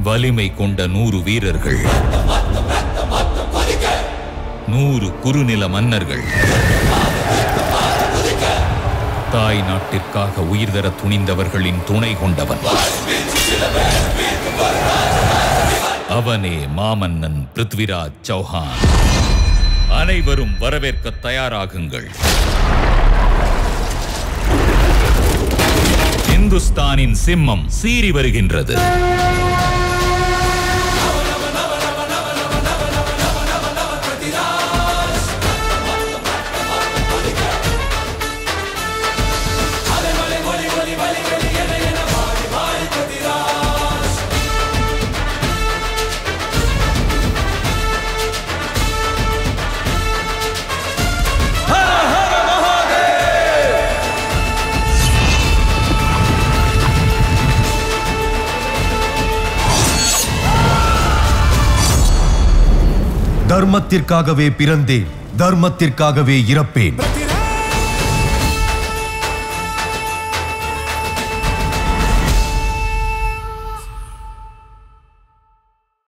வலிமை கொண்ட நூறு வீரர்கள் நூறு குறுநில மன்னர்கள் தாய் நாட்டிற்காக உயிர் தர துணிந்தவர்களின் துணை கொண்டவன் அவனே மாமன்னன் பிருத்விராஜ் சௌஹான் அனைவரும் வரவேற்க தயாராகுங்கள் இந்துஸ்தானின் சிம்மம் சீறி வருகின்றது தர்மத்திற்காகவே பிறந்தேன் தர்மத்திற்காகவே இறப்பேன்